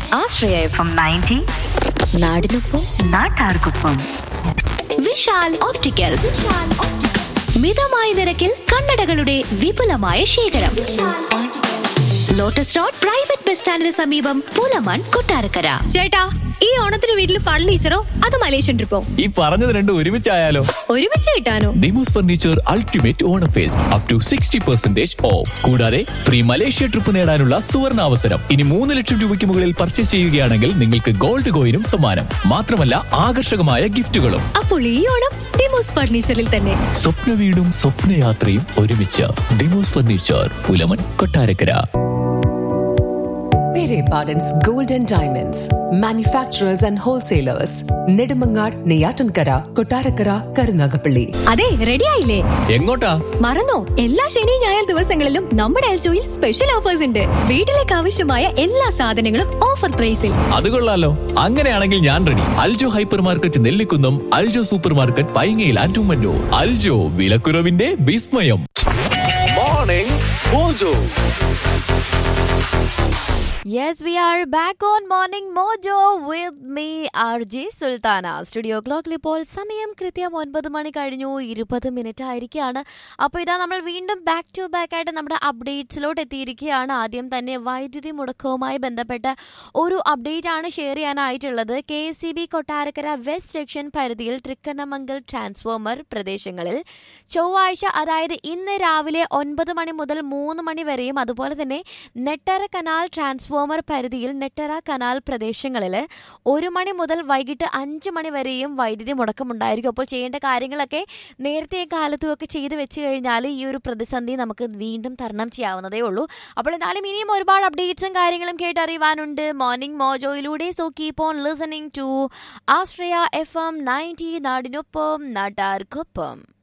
ആശ്രയ F M ninety നാടിനൊപ്പം നാട്ടാർക്കൊപ്പം Vishal opticals മിതമായ നിരക്കിൽ കണ്ണടകളുടെ വിപുലമായ ശേഖരം ലോട്ടസ് റോഡ് പ്രൈവറ്റ് ബസ് സ്റ്റാൻഡിന് സമീപം പുലമൺ കൊട്ടാരക്കര ചേട്ടാ ഈ ഓണത്തിന് വീട്ടിൽ ഫർണിച്ചറോ അത് മലേഷ്യൻ ട്രിപ്പോ ഈ പറഞ്ഞത് രണ്ടും ഒരുമിച്ചായാലോ ഒരുമിച്ച് കിട്ടാനോ Demos furniture ultimate Onam fest up to sixty percentage off കൂടാതെ ഫ്രീ മലേഷ്യ ട്രിപ്പ് നേടാനുള്ള സുവർണ അവസരം ഇനി മൂന്ന് ലക്ഷം രൂപയ്ക്ക് മുകളിൽ പർച്ചേസ് ചെയ്യുകയാണെങ്കിൽ നിങ്ങൾക്ക് ഗോൾഡ് കോയിനും സമ്മാനം മാത്രമല്ല ആകർഷകമായ ഗിഫ്റ്റുകളും അപ്പോൾ ഈ ഓണം ഡിമോസ് ഫർണിച്ചറിൽ തന്നെ സ്വപ്ന വീടും സ്വപ്നയാത്രയും ഒരുമിച്ച് Demos furniture Pulamon Kottarakkara Pere Pardon's Gold and Diamonds, manufacturers and wholesalers, Nedumangad, Neyatankara, Kotarakara, Karunagapalli. അതെ റെഡി ആയില്ലേ എങ്ങോട്ടാ മറന്നോ എല്ലാ ശനി ഞായർ ദിവസങ്ങളിലും നമ്മുടെ എൽജോയിൽ സ്പെഷ്യൽ ഓഫേഴ്സ് ഉണ്ട് വീട്ടിലേക്ക് ആവശ്യമായ എല്ലാ സാധനങ്ങളും ഓഫർ പ്രൈസിൽ അത് കൊള്ളാലോ അങ്ങനെയാണെങ്കിൽ ഞാൻ ready Aljo hyper market Nellikunnam Aljo super market പൈങ്ങയിൽ ആൻഡുമന്നൂർ അൽജോ വിലക്കുറവിന്റെ വിസ്മയം Morning Mojo. Yes, we are back on Morning Mojo with me, RJ Sultana. Studio ക്ലോക്കിൽ ഇപ്പോൾ സമയം കൃത്യം ഒൻപത് മണി കഴിഞ്ഞു ഇരുപത് മിനിറ്റ് ആയിരിക്കുകയാണ് അപ്പോൾ ഇതാ നമ്മൾ വീണ്ടും ബാക്ക് ടു ബാക്ക് ആയിട്ട് നമ്മുടെ അപ്ഡേറ്റ്സിലോട്ട് എത്തിയിരിക്കുകയാണ് ആദ്യം തന്നെ വൈദ്യുതി മുടക്കവുമായി ബന്ധപ്പെട്ട ഒരു അപ്ഡേറ്റ് ആണ് ഷെയർ ചെയ്യാനായിട്ടുള്ളത് K S E B Kottarakkara west section പരിധിയിൽ തൃക്കണ്ണമംഗൽ ട്രാൻസ്ഫോമർ പ്രദേശങ്ങളിൽ ചൊവ്വാഴ്ച അതായത് ഇന്ന് രാവിലെ ഒൻപത് മണി മുതൽ മൂന്ന് മണി വരെയും അതുപോലെ തന്നെ നെട്ടറ കനാൽ ട്രാൻസ്ഫോമർ പരിധിയിൽ നെട്ടറ കനാൽ പ്രദേശങ്ങളിൽ ഒരു മണി മുതൽ വൈകിട്ട് അഞ്ച് മണി വരെയും വൈദ്യുതി മുടക്കമുണ്ടായിരിക്കും അപ്പോൾ ചെയ്യേണ്ട കാര്യങ്ങളൊക്കെ നേരത്തെ കാലത്തും ഒക്കെ ചെയ്ത് വെച്ച് കഴിഞ്ഞാൽ ഈ ഒരു പ്രതിസന്ധി നമുക്ക് വീണ്ടും തരണം ചെയ്യാവുന്നതേ ഉള്ളൂ അപ്പോൾ എന്തായാലും ഇനിയും ഒരുപാട് അപ്ഡേറ്റ്സും കാര്യങ്ങളും കേട്ടറിയുവാനുണ്ട് മോർണിംഗ് മോജോയിലൂടെ so keep on listening to Ashraya F M ninety നാടിനൊപ്പം നാട്ടാർക്കൊപ്പം